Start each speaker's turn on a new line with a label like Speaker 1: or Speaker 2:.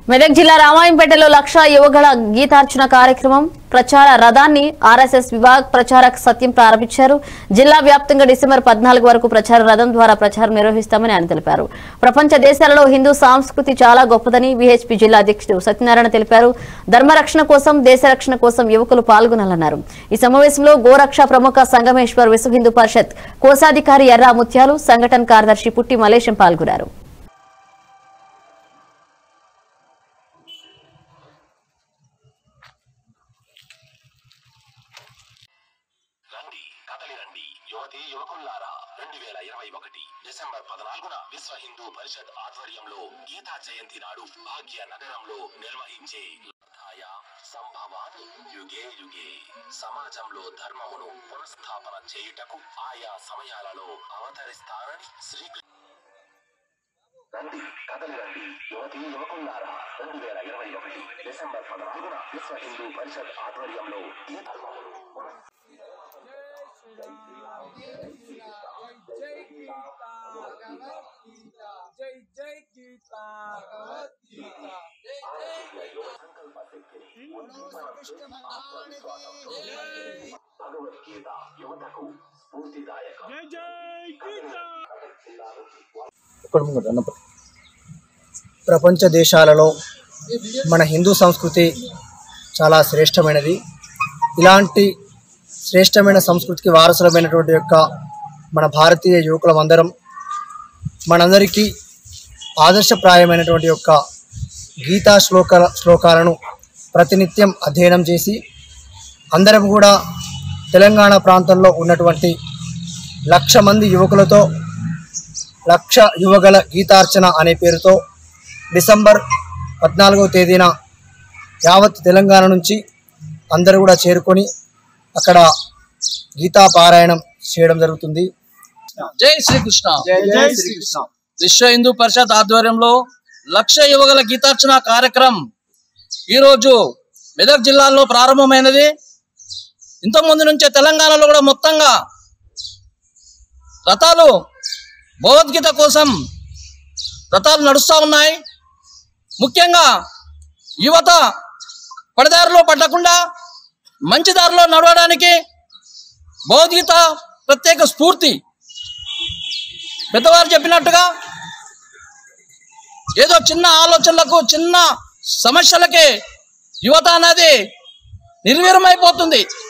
Speaker 1: మెదక్ జిల్లా రామాయంపేటలో లక్ష యువగళ గీతార్చన కార్యక్రమం ప్రచార రథాన్ని ఆర్ఎస్ఎస్ విభాగ్ ప్రచారక్ సత్యం ప్రారంభించారు జిల్లా వ్యాప్తంగా డిసెంబర్ పద్నాలుగు వరకు ప్రచార రథం ద్వారా ప్రచారం నిర్వహిస్తామని ఆయన తెలిపారు ప్రపంచ దేశాలలో హిందూ సంస్కృతి చాలా గొప్పదని విహెచ్పి జిల్లా అధ్యక్షుడు సత్యనారాయణ తెలిపారు ధర్మరక్షణ కోసం దేశ రక్షణ కోసం యువకులు పాల్గొనాలన్నారు ఈ సమావేశంలో గోరక్ష ప్రముఖ సంగమేశ్వర్ విశ్వ హిందూ పరిషత్ కోశాధికారి ఎర్రా ముత్యాలు సంఘటన కార్యదర్శి పుట్టి మలేశం పాల్గొన్నారు
Speaker 2: రండి కదలి రండి యువతి యువకుల్లారా రెండు వేల ఇరవై ఒకటి డిసెంబర్ పద్నాలుగున విశ్వ హిందూ పరిషత్ ఆధ్వర్యంలో గీతా జయంతి నాడు భాగ్య నగరంలో నిర్వహించే లబ్ధాయ సంభవాన్ని యుగే యుగే సమాజంలో ధర్మమును పునఃస్థాపన చేయుటకు ఆయా సమయాలలో అవతరిస్తారని శ్రీ రండి కదలి రండి యువతి యువకుల్లారా రెండు వేల ఇరవై ఒకటి డిసెంబర్ పద్నాలుగున విశ్వ హిందూ పరిషత్ ఆధ్వర్యంలో ఈ ధర్మమును పునః
Speaker 3: జై గీత భగవద్గీత జై జై గీత భగవద్గీత
Speaker 2: భగవద్గీత యువతకు స్ఫూర్తిదాయకం
Speaker 3: జై జై గీత
Speaker 4: ప్రపంచ దేశాలలో మన హిందూ సంస్కృతి చాలా శ్రేష్టమైనది ఇలాంటి శ్రేష్టమైన సంస్కృతికి వారసులమైనటువంటి యొక్క మన భారతీయ యువకులమందరం మనందరికీ ఆదర్శప్రాయమైనటువంటి యొక్క గీతా శ్లోక శ్లోకాలను ప్రతినిత్యం అధ్యయనం చేసి అందరం కూడా తెలంగాణ ప్రాంతంలో ఉన్నటువంటి లక్ష మంది యువకులతో లక్ష యువగల గీతార్చన అనే పేరుతో డిసెంబర్ పద్నాలుగవ తేదీన యావత్ తెలంగాణ నుంచి అందరూ కూడా చేరుకొని అక్కడ గీతా పారాయణం చేయడం జరుగుతుంది
Speaker 5: జై శ్రీకృష్ణ
Speaker 4: జై శ్రీకృష్ణ
Speaker 5: విశ్వ హిందూ పరిషత్ ఆధ్వర్యంలో లక్ష యువగల గీతార్చన కార్యక్రమం ఈరోజు మెదక్ జిల్లాలో ప్రారంభమైనది ఇంతకుముందు నుంచే తెలంగాణలో కూడా మొత్తంగా రథాలు భగవద్గీత కోసం రథాలు నడుస్తూ ఉన్నాయి ముఖ్యంగా యువత పడదారిలో పడకుండా మంచి దారిలో నడవడానికి భగవద్గీత ప్రత్యేక స్ఫూర్తి పెద్దవారు చెప్పినట్టుగా ఏదో చిన్న ఆలోచనలకు చిన్న సమస్యలకే యువత అనేది నిర్వీర్యమైపోతుంది